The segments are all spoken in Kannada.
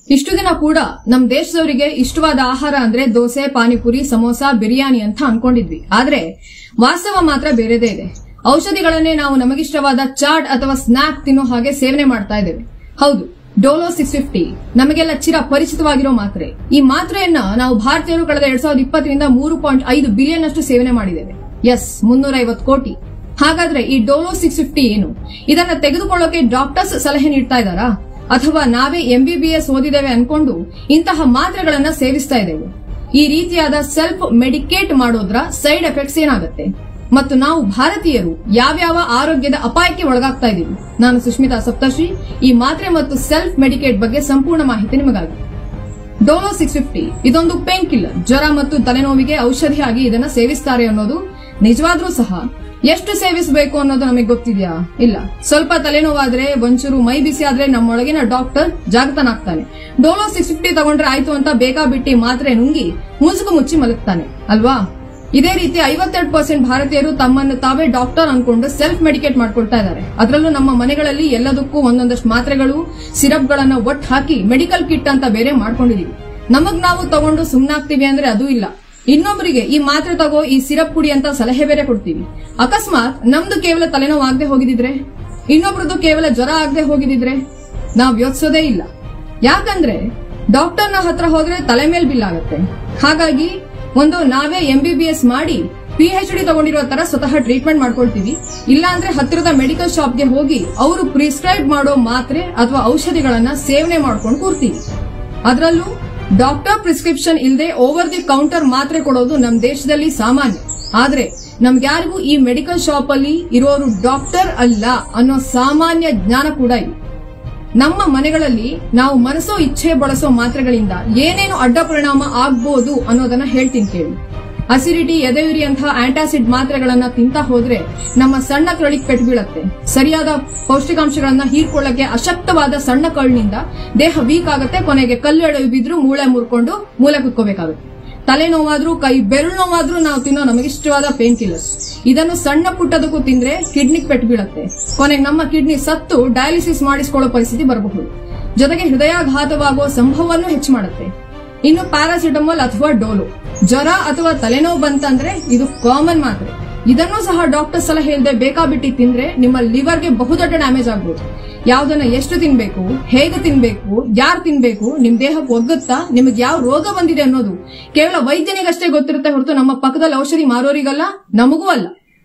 ಇಷ್ಟು ದಿನ ಕೂಡ ನಮ್ ದೇಶದವರಿಗೆ ಇಷ್ಟವಾದ ಆಹಾರ ಅಂದ್ರೆ ದೋಸೆ ಪಾನಿಪುರಿ ಸಮೋಸಾ ಬಿರಿಯಾನಿ ಅಂತ ಅನ್ಕೊಂಡಿದ್ವಿ ಆದ್ರೆ ವಾಸ್ತವ ಮಾತ್ರ ಬೇರೆದೇ ಇದೆ ಔಷಧಿಗಳನ್ನೇ ನಾವು ನಮಗಿಷ್ಟವಾದ ಚಾಟ್ ಅಥವಾ ಸ್ನಾಕ್ ತಿನ್ನೋ ಹಾಗೆ ಸೇವನೆ ಮಾಡ್ತಾ ಇದ್ದೇವೆ ಹೌದು ಡೋಲೋ ಸಿಕ್ಸ್ ಫಿಫ್ಟಿ ನಮಗೆಲ್ಲ ಚಿರ ಪರಿಚಿತವಾಗಿರೋ ಮಾತ್ರೆ ಈ ಮಾತ್ರೆಯನ್ನ ನಾವು ಭಾರತೀಯರು ಕಳೆದ ಎರಡ್ ಸಾವಿರದ ಇಪ್ಪತ್ತರಿಂದ ಮೂರು ಪಾಯಿಂಟ್ ಐದು ಬಿಲಿಯನ್ ಅಷ್ಟು ಸೇವನೆ ಮಾಡಿದ್ದೇವೆ ಎಸ್ ಮುನ್ನೂರ ಐವತ್ತು ಕೋಟಿ ಹಾಗಾದ್ರೆ ಈ ಡೋಲೋ ಸಿಕ್ಸ್ ಫಿಫ್ಟಿ ಏನು ಇದನ್ನ ತೆಗೆದುಕೊಳ್ಳೋಕೆ ಡಾಕ್ಟರ್ಸ್ ಸಲಹೆ ನೀಡ್ತಾ ಇದ್ದಾರಾ ಅಥವಾ ನಾವೇ ಎಂಬಿಬಿಎಸ್ ಓದಿದ್ದೇವೆ ಅನ್ಕೊಂಡು ಇಂತಹ ಮಾತ್ರೆಗಳನ್ನ ಸೇವಿಸ್ತಾ ಇದ್ದೇವೆ ಈ ರೀತಿಯಾದ ಸೆಲ್ಫ್ ಮೆಡಿಕೇಟ್ ಮಾಡೋದ್ರ ಸೈಡ್ ಎಫೆಕ್ಟ್ಸ್ ಏನಾಗುತ್ತೆ ಮತ್ತು ನಾವು ಭಾರತೀಯರು ಯಾವ್ಯಾವ ಆರೋಗ್ಯದ ಅಪಾಯಕ್ಕೆ ಒಳಗಾಗ್ತಾ ಇದ್ದೀವಿ ನಾನು ಸುಷ್ಮಿತಾ ಸಪ್ತಶ್ರೀ ಈ ಮಾತ್ರೆ ಮತ್ತು ಸೆಲ್ಫ್ ಮೆಡಿಕೇಟ್ ಬಗ್ಗೆ ಸಂಪೂರ್ಣ ಮಾಹಿತಿ ನಿಮಗಾಗಿ ಡೋಲೋ ಸಿಕ್ಸ್ ಫಿಫ್ಟಿ ಇದೊಂದು ಪೇನ್ ಕಿಲ್ಲರ್ ಜ್ವರ ಮತ್ತು ತಲೆನೋವಿಗೆ ಔಷಧಿಯಾಗಿ ಇದನ್ನ ಸೇವಿಸ್ತಾರೆ ಅನ್ನೋದು ನಿಜವಾದ್ರೂ ಸಹ ಎಷ್ಟು ಸೇವಿಸಬೇಕು ಅನ್ನೋದು ನಮಗೆ ಗೊತ್ತಿದ್ಯಾ ಇಲ್ಲ ಸ್ವಲ್ಪ ತಲೆನೋವಾದ್ರೆ ಒಂಚೂರು ಮೈ ಬಿಸಿ ಆದ್ರೆ ನಮ್ಮೊಳಗಿನ ಡಾಕ್ಟರ್ ಜಾಗೃತನಾಗ್ತಾನೆ ಡೋಲೋ ಸಿಕ್ಸ್ ಫಿಫ್ಟಿ ತಗೊಂಡ್ರೆ ಆಯ್ತು ಅಂತ ಬೇಕಾಬಿಟ್ಟಿ ಮಾತ್ರೆ ನುಂಗಿ ಮುಸುಕು ಮುಚ್ಚಿ ಮಲಗ್ತಾನೆ ಅಲ್ವಾ ಇದೇ ರೀತಿ ಐವತ್ತೆರಡು ಪರ್ಸೆಂಟ್ ಭಾರತೀಯರು ತಮ್ಮನ್ನು ತಾವೇ ಡಾಕ್ಟರ್ ಅನ್ಕೊಂಡು ಸೆಲ್ಫ್ ಮೆಡಿಕೇಟ್ ಮಾಡ್ಕೊಳ್ತಾ ಇದ್ದಾರೆ ಅದರಲ್ಲೂ ನಮ್ಮ ಮನೆಗಳಲ್ಲಿ ಎಲ್ಲದಕ್ಕೂ ಒಂದೊಂದಷ್ಟು ಮಾತ್ರೆಗಳು ಸಿರಪ್ಗಳನ್ನ ಒಟ್ಟು ಹಾಕಿ ಮೆಡಿಕಲ್ ಕಿಟ್ ಅಂತ ಬೇರೆ ಮಾಡ್ಕೊಂಡಿದೀವಿ ನಮಗ್ ನಾವು ತಗೊಂಡು ಸುಮ್ನಾಗ್ತೀವಿ ಅಂದ್ರೆ ಅದು ಇಲ್ಲ ಇನ್ನೊಬ್ಬರಿಗೆ ಈ ಮಾತ್ರೆ ತಗೋ ಈ ಸಿರಪ್ ಕುಡಿ ಅಂತ ಸಲಹೆ ಬೇರೆ ಕೊಡ್ತೀವಿ ಅಕಸ್ಮಾತ್ ನಮ್ದು ಕೇವಲ ತಲೆನೋವು ಆಗದೆ ಹೋಗಿದಿದ್ರೆ ಇನ್ನೊಬ್ರದ್ದು ಕೇವಲ ಜ್ವರ ಆಗದೆ ಹೋಗಿದಿದ್ರೆ ನಾವ್ ಯೋಚಿಸೋದೇ ಇಲ್ಲ ಯಾಕಂದ್ರೆ ಡಾಕ್ಟರ್ನ ಹತ್ರ ಹೋದ್ರೆ ತಲೆ ಮೇಲ್ ಬಿಲ್ ಆಗತ್ತೆ ಹಾಗಾಗಿ ಒಂದು ನಾವೇ ಎಂಬಿಬಿಎಸ್ ಮಾಡಿ ಪಿ ಎಚ್ ಡಿ ತಗೊಂಡಿರೋ ತರ ಸ್ವತಃ ಟ್ರೀಟ್ಮೆಂಟ್ ಮಾಡ್ಕೊಳ್ತೀವಿ ಇಲ್ಲ ಅಂದ್ರೆ ಹತ್ತಿರದ ಮೆಡಿಕಲ್ ಶಾಪ್ಗೆ ಹೋಗಿ ಅವರು ಪ್ರಿಸ್ಕ್ರೈಬ್ ಮಾಡೋ ಮಾತ್ರೆ ಅಥವಾ ಔಷಧಿಗಳನ್ನ ಸೇವನೆ ಮಾಡ್ಕೊಂಡು ಕೂರ್ತೀವಿ ಅದರಲ್ಲೂ ಡಾಕ್ಟರ್ ಪ್ರಿಸ್ಕ್ರಿಪ್ಷನ್ ಇಲ್ಲದೆ ಓವರ್ ದಿ ಕೌಂಟರ್ ಮಾತ್ರೆ ಕೊಡೋದು ನಮ್ ದೇಶದಲ್ಲಿ ಸಾಮಾನ್ಯ ಆದ್ರೆ ನಮ್ಗ್ಯಾರಿಗೂ ಈ ಮೆಡಿಕಲ್ ಶಾಪ್ ಅಲ್ಲಿ ಇರೋರು ಡಾಕ್ಟರ್ ಅಲ್ಲ ಅನ್ನೋ ಸಾಮಾನ್ಯ ಜ್ಞಾನ ಕೂಡ ಇದೆ ನಮ್ಮ ಮನೆಗಳಲ್ಲಿ ನಾವು ಮನಸೋ ಇಚ್ಛೆ ಬಳಸೋ ಮಾತ್ರೆಗಳಿಂದ ಏನೇನು ಅಡ್ಡ ಪರಿಣಾಮ ಆಗ್ಬೋದು ಅನ್ನೋದನ್ನ ಹೇಳ್ತೀನಿ ಕೇಳಿ ಅಸಿಡಿಟಿ ಎದೆಯುರಿ ಅಂತಹ ಆಂಟಾಸಿಡ್ ಮಾತ್ರೆಗಳನ್ನ ತಿಂತ ಹೋದ್ರೆ ನಮ್ಮ ಸಣ್ಣ ಕರಳಿಗೆ ಪೆಟ್ಟು ಬೀಳತ್ತೆ ಸರಿಯಾದ ಪೌಷ್ಟಿಕಾಂಶಗಳನ್ನ ಹೀರ್ಕೊಳ್ಳಕ್ಕೆ ಅಶಕ್ತವಾದ ಸಣ್ಣ ಕರುಳಿನಿಂದ ದೇಹ ವೀಕ್ ಆಗುತ್ತೆ ಕೊನೆಗೆ ಕಲ್ಲು ಎಳೆದು ಬಿದ್ರು ಮೂಳೆ ಮುರ್ಕೊಂಡು ಮೂಲೆ ಕುತ್ಕೋಬೇಕಾಗುತ್ತೆ ತಲೆನೋವಾದ್ರೂ ಕೈ ಬೆರಳು ನೋವಾದ್ರೂ ನಾವು ತಿನ್ನೋ ನಮಗಿಷ್ಟವಾದ ಪೇನ್ ಕಿಲ್ಲರ್ಸ್ ಇದನ್ನು ಸಣ್ಣ ಪುಟ್ಟದಕ್ಕೂ ತಿಂದ್ರೆ ಕಿಡ್ನಿಗೆ ಪೆಟ್ಟು ಬೀಳತ್ತೆ ಕೊನೆಗೆ ನಮ್ಮ ಕಿಡ್ನಿ ಸತ್ತು ಡಯಾಲಿಸಿಸ್ ಮಾಡಿಸ್ಕೊಳ್ಳೋ ಪರಿಸ್ಥಿತಿ ಬರಬಹುದು ಜೊತೆಗೆ ಹೃದಯಾಘಾತವಾಗುವ ಸಂಭವವನ್ನು ಹೆಚ್ಚು ಮಾಡುತ್ತೆ ಇನ್ನು ಪ್ಯಾರಾಸಿಟಮಾಲ್ ಅಥವಾ ಡೋಲೋ ಜ್ವರ ಅಥವಾ ತಲೆನೋವು ಬಂತಂದ್ರೆ ಇದು ಕಾಮನ್ ಮಾತ್ರೆ ಇದನ್ನು ಸಹ ಡಾಕ್ಟರ್ ಸಲಹೆ ಇಲ್ಲದೆ ಬೇಕಾಬಿಟ್ಟಿ ತಿಂದ್ರೆ ನಿಮ್ಮ ಲಿವರ್ಗೆ ಬಹುದೊಡ್ಡ ಡ್ಯಾಮೇಜ್ ಆಗ್ಬೋದು ಯಾವ್ದನ್ನ ಎಷ್ಟು ತಿನ್ಬೇಕು ಹೇಗೆ ತಿನ್ಬೇಕು ಯಾರು ತಿನ್ಬೇಕು ನಿಮ್ ದೇಹಕ್ಕೆ ಒಗ್ಗುತ್ತಾ ನಿಮಗೆ ಯಾವ ರೋಗ ಬಂದಿದೆ ಅನ್ನೋದು ಕೇವಲ ವೈದ್ಯನಿಗಷ್ಟೇ ಗೊತ್ತಿರುತ್ತೆ ಹೊರತು ನಮ್ಮ ಪಕ್ಕದಲ್ಲಿ ಔಷಧಿ ಮಾರೋರಿಗಲ್ಲ ನಮಗೂ ಅಲ್ಲ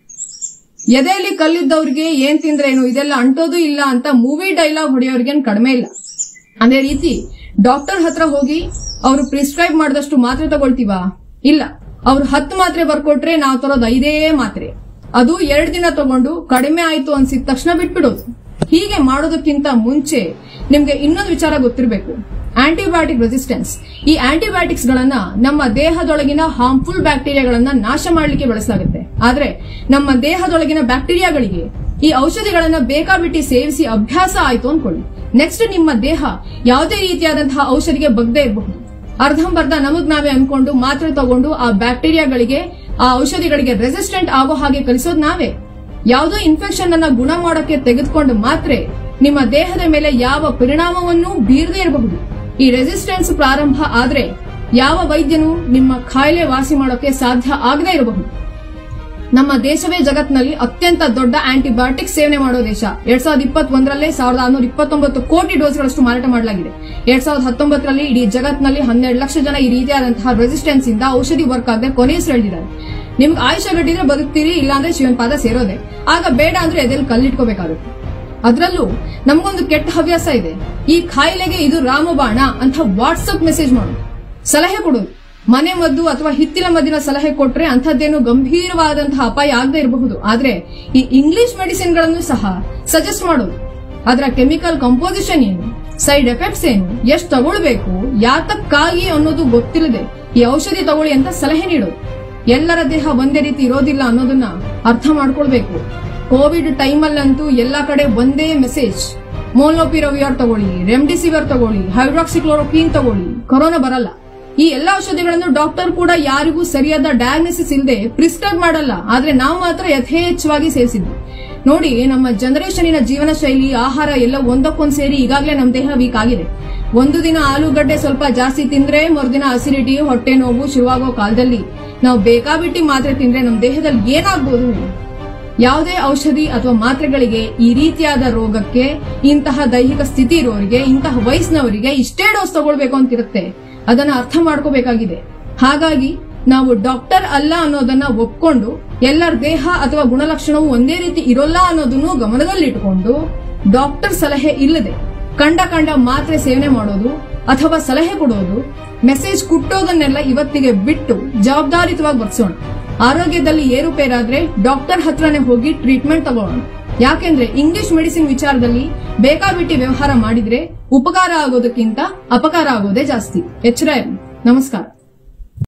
ಎದೆಯಲ್ಲಿ ಕಲ್ಲಿದ್ದವ್ರಿಗೆ ಏನ್ ತಿಂದ್ರೇನು ಇದೆಲ್ಲ ಅಂಟೋದು ಇಲ್ಲ ಅಂತ ಮೂವಿ ಡೈಲಾಗ್ ಹೊಡೆಯೋರ್ಗೇನ್ ಕಡಿಮೆ ಇಲ್ಲ ಅದೇ ರೀತಿ ಡಾಕ್ಟರ್ ಹತ್ರ ಹೋಗಿ ಅವರು ಪ್ರಿಸ್ಕ್ರೈಬ್ ಮಾಡಿದಷ್ಟು ಮಾತ್ರೆ ತಗೊಳ್ತೀವಾ ಇಲ್ಲ ಅವ್ರು ಹತ್ತು ಮಾತ್ರೆ ಬರ್ಕೊಟ್ರೆ ನಾವು ತರೋದು ಐದೇ ಮಾತ್ರೆ ಅದು ಎರಡು ದಿನ ತಗೊಂಡು ಕಡಿಮೆ ಆಯ್ತು ಅನ್ಸಿದ ತಕ್ಷಣ ಬಿಟ್ಬಿಡೋದು ಹೀಗೆ ಮಾಡೋದಕ್ಕಿಂತ ಮುಂಚೆ ನಿಮ್ಗೆ ಇನ್ನೊಂದು ವಿಚಾರ ಗೊತ್ತಿರಬೇಕು ಆಂಟಿಬಯೋಟಿಕ್ ರೆಸಿಸ್ಟೆನ್ಸ್ ಈ ಆಂಟಿಬಯೋಟಿಕ್ಸ್ ಗಳನ್ನ ನಮ್ಮ ದೇಹದೊಳಗಿನ ಹಾರ್ಮ್ಫುಲ್ ಬ್ಯಾಕ್ಟೀರಿಯಾಗಳನ್ನ ನಾಶ ಮಾಡಲಿಕ್ಕೆ ಬಳಸಲಾಗುತ್ತೆ ಆದ್ರೆ ನಮ್ಮ ದೇಹದೊಳಗಿನ ಬ್ಯಾಕ್ಟೀರಿಯಾಗಳಿಗೆ ಈ ಔಷಧಿಗಳನ್ನ ಬೇಕಾಬಿಟ್ಟಿ ಸೇವಿಸಿ ಅಭ್ಯಾಸ ಆಯ್ತು ಅನ್ಕೊಳ್ಳಿ ನೆಕ್ಸ್ಟ್ ನಿಮ್ಮ ದೇಹ ಯಾವುದೇ ರೀತಿಯಾದಂತಹ ಔಷಧಿಗೆ ಬಗ್ದೇ ಇರಬಹುದು ಅರ್ಧಂಬರ್ಧ ನಮಗ್ ನಾವೇ ಅನ್ಕೊಂಡು ಮಾತ್ರೆ ತಗೊಂಡು ಆ ಬ್ಯಾಕ್ಟೀರಿಯಾಗಳಿಗೆ ಆ ಔಷಧಿಗಳಿಗೆ ರೆಸಿಸ್ಟೆಂಟ್ ಆಗೋ ಹಾಗೆ ಕಲಿಸೋದು ನಾವೇ ಯಾವುದೋ ಇನ್ಫೆಕ್ಷನ್ ಅನ್ನ ಗುಣ ಮಾಡೋಕೆ ತೆಗೆದುಕೊಂಡು ಮಾತ್ರೆ ನಿಮ್ಮ ದೇಹದ ಮೇಲೆ ಯಾವ ಪರಿಣಾಮವನ್ನೂ ಬೀರದೇ ಇರಬಹುದು ಈ ರೆಸಿಸ್ಟೆನ್ಸ್ ಪ್ರಾರಂಭ ಆದ್ರೆ ಯಾವ ವೈದ್ಯನು ನಿಮ್ಮ ಕಾಯಿಲೆ ವಾಸಿ ಮಾಡೋಕೆ ಸಾಧ್ಯ ಆಗದೇ ಇರಬಹುದು ನಮ್ಮ ದೇಶವೇ ಜಗತ್ನಲ್ಲಿ ಅತ್ಯಂತ ದೊಡ್ಡ ಆಂಟಿಬಯೋಟಿಕ್ ಸೇವನೆ ಮಾಡೋ ದೇಶ ಎರಡ್ ಸಾವಿರದ ಇಪ್ಪತ್ತೊಂದರಲ್ಲೇ ಸಾವಿರದ ಆರುನೂರ ಇಪ್ಪತ್ತೊಂಬತ್ತು ಕೋಟಿ ಡೋಸ್ಗಳಷ್ಟು ಮಾರಾಟ ಮಾಡಲಾಗಿದೆ ಎರಡ್ ಸಾವಿರದ ಹತ್ತೊಂಬತ್ತರಲ್ಲಿ ಇಡೀ ಜಗತ್ನಲ್ಲಿ ಹನ್ನೆರಡು ಲಕ್ಷ ಜನ ಈ ರೀತಿಯಾದಂತಹ ರೆಸಿಸ್ಟೆನ್ಸ್ ಇಂದ ಔಷಧಿ ವರ್ಕ್ ಆಗದೆ ಕೊನೆಯುಸಿರೆಳೆದಿದ್ದಾರೆ ನಿಮ್ಗೆ ಆಯುಷ್ಯ ಗಟ್ಟಿದ್ರೆ ಬದುಕ್ತೀರಿ ಇಲ್ಲಾಂದ್ರೆ ಶಿವನ್ ಪಾದ ಸೇರೋದೆ ಆಗ ಬೇಡ ಅಂದ್ರೆ ಎದೆಲ್ಲಿ ಕಲ್ಲಿಟ್ಕೋಬೇಕಾಗುತ್ತೆ ಅದರಲ್ಲೂ ನಮಗೊಂದು ಕೆಟ್ಟ ಹವ್ಯಾಸ ಇದೆ ಈ ಕಾಯಿಲೆಗೆ ಇದು ರಾಮಬಾಣ ಅಂತ ವಾಟ್ಸಪ್ ಮೆಸೇಜ್ ಮಾಡೋದು ಸಲಹೆ ಕೊಡೋದು ಮನೆ ಮದ್ದು ಅಥವಾ ಹಿತ್ತಿಲ ಮದ್ದಿನ ಸಲಹೆ ಕೊಟ್ರೆ ಅಂಥದ್ದೇನು ಗಂಭೀರವಾದಂತಹ ಅಪಾಯ ಆಗದೆ ಇರಬಹುದು ಆದ್ರೆ ಈ ಇಂಗ್ಲಿಷ್ ಮೆಡಿಸಿನ್ ಗಳನ್ನು ಸಹ ಸಜೆಸ್ಟ್ ಮಾಡೋದು ಅದರ ಕೆಮಿಕಲ್ ಕಂಪೋಸಿಷನ್ ಏನು ಸೈಡ್ ಎಫೆಕ್ಟ್ಸ್ ಏನು ಎಷ್ಟು ತಗೊಳ್ಬೇಕು ಯಾತಕ್ಕಾಗಿ ಅನ್ನೋದು ಗೊತ್ತಿಲ್ಲದೆ ಈ ಔಷಧಿ ತಗೊಳ್ಳಿ ಅಂತ ಸಲಹೆ ನೀಡೋದು ಎಲ್ಲರ ದೇಹ ಒಂದೇ ರೀತಿ ಇರೋದಿಲ್ಲ ಅನ್ನೋದನ್ನ ಅರ್ಥ ಮಾಡ್ಕೊಳ್ಬೇಕು ಕೋವಿಡ್ ಟೈಮಲ್ಲಂತೂ ಎಲ್ಲಾ ಕಡೆ ಒಂದೇ ಮೆಸೇಜ್ ಮೋಲ್ನೋಪಿರವಿಯರ್ ತಗೊಳ್ಳಿ ರೆಮ್ಡಿಸಿವಿರ್ ತಗೊಳ್ಳಿ ಹೈಡ್ರಾಕ್ಸಿಕ್ಲೋರೋಕ್ವೀನ್ ತಗೊಳ್ಳಿ ಕೊರೋನಾ ಬರಲ್ಲ ಈ ಎಲ್ಲಾ ಔಷಧಿಗಳನ್ನು ಡಾಕ್ಟರ್ ಕೂಡ ಯಾರಿಗೂ ಸರಿಯಾದ ಡಯಾಗ್ನೋಸಿಸ್ ಇಲ್ಲದೆ ಪ್ರಿಸ್ಕ್ರೈಬ್ ಮಾಡಲ್ಲ ಆದ್ರೆ ನಾವು ಮಾತ್ರ ಯಥೇಚ್ಛವಾಗಿ ಸೇವಿಸಿದ್ವಿ ನೋಡಿ ನಮ್ಮ ಜನರೇಷನಿನ ಜೀವನ ಶೈಲಿ ಆಹಾರ ಎಲ್ಲ ಒಂದಕ್ಕೊಂದ್ ಸೇರಿ ಈಗಾಗಲೇ ನಮ್ಮ ದೇಹ ವೀಕ್ ಆಗಿದೆ ಒಂದು ದಿನ ಆಲೂಗಡ್ಡೆ ಸ್ವಲ್ಪ ಜಾಸ್ತಿ ತಿಂದ್ರೆ ಮರುದಿನ ಅಸಿಡಿಟಿ ಹೊಟ್ಟೆ ನೋವು ಶುರುವಾಗೋ ಕಾಲದಲ್ಲಿ ನಾವು ಬೇಕಾಬಿಟ್ಟಿ ಮಾತ್ರೆ ತಿಂದ್ರೆ ನಮ್ಮ ದೇಹದಲ್ಲಿ ಏನಾಗ್ಬೋದು ಯಾವುದೇ ಔಷಧಿ ಅಥವಾ ಮಾತ್ರೆಗಳಿಗೆ ಈ ರೀತಿಯಾದ ರೋಗಕ್ಕೆ ಇಂತಹ ದೈಹಿಕ ಸ್ಥಿತಿ ಇರೋರಿಗೆ ಇಂತಹ ವಯಸ್ಸಿನವರಿಗೆ ಇಷ್ಟೇ ಡೋಸ್ ತಗೊಳ್ಬೇಕು ಅಂತಿರುತ್ತೆ ಅದನ್ನ ಅರ್ಥ ಮಾಡ್ಕೋಬೇಕಾಗಿದೆ ಹಾಗಾಗಿ ನಾವು ಡಾಕ್ಟರ್ ಅಲ್ಲ ಅನ್ನೋದನ್ನ ಒಪ್ಕೊಂಡು ಎಲ್ಲರ ದೇಹ ಅಥವಾ ಗುಣಲಕ್ಷಣವು ಒಂದೇ ರೀತಿ ಇರೋಲ್ಲ ಅನ್ನೋದನ್ನು ಗಮನದಲ್ಲಿಟ್ಟುಕೊಂಡು ಡಾಕ್ಟರ್ ಸಲಹೆ ಇಲ್ಲದೆ ಕಂಡ ಕಂಡ ಮಾತ್ರೆ ಸೇವನೆ ಮಾಡೋದು ಅಥವಾ ಸಲಹೆ ಕೊಡೋದು ಮೆಸೇಜ್ ಕುಟ್ಟೋದನ್ನೆಲ್ಲ ಇವತ್ತಿಗೆ ಬಿಟ್ಟು ಜವಾಬ್ದಾರಿತವಾಗಿ ವರ್ತಿಸೋಣ ಆರೋಗ್ಯದಲ್ಲಿ ಏರುಪೇರಾದ್ರೆ ಡಾಕ್ಟರ್ ಹತ್ರನೇ ಹೋಗಿ ಟ್ರೀಟ್ಮೆಂಟ್ ತಗೊಳ್ಳೋಣ ಯಾಕೆಂದ್ರೆ ಇಂಗ್ಲಿಷ್ ಮೆಡಿಸಿನ್ ವಿಚಾರದಲ್ಲಿ ಬೇಕಾಬಿಟ್ಟಿ ವ್ಯವಹಾರ ಮಾಡಿದ್ರೆ ಉಪಕಾರ ಆಗೋದಕ್ಕಿಂತ ಅಪಕಾರ ಆಗೋದೇ ಜಾಸ್ತಿ ಎಚ್ಚರ ಇರಲಿ ನಮಸ್ಕಾರ